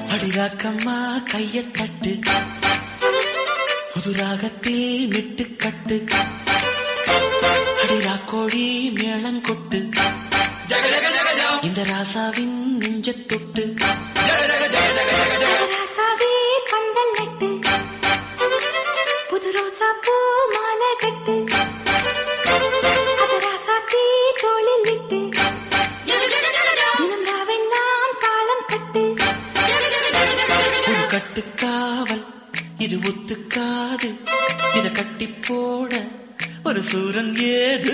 அடிராக்கம்மா கைய தட்டு புது ராகத்தில் மிட்டு கட்டு அடிராக்கோழி மேளம் கொட்டு இந்த ராசாவின் நெஞ்ச தொட்டு ராசாவே பந்தல் நட்டு புது ரோசா பூ மாலை கட்டு அத ராசாத்தி தோளில் இட்டு தினம் ராவெல்லாம் தாளம் கட்டு உன் கட்டுக்காவல் இது ஒத்துக்காது இத கட்டி போட ஒரு சூரன் ஏது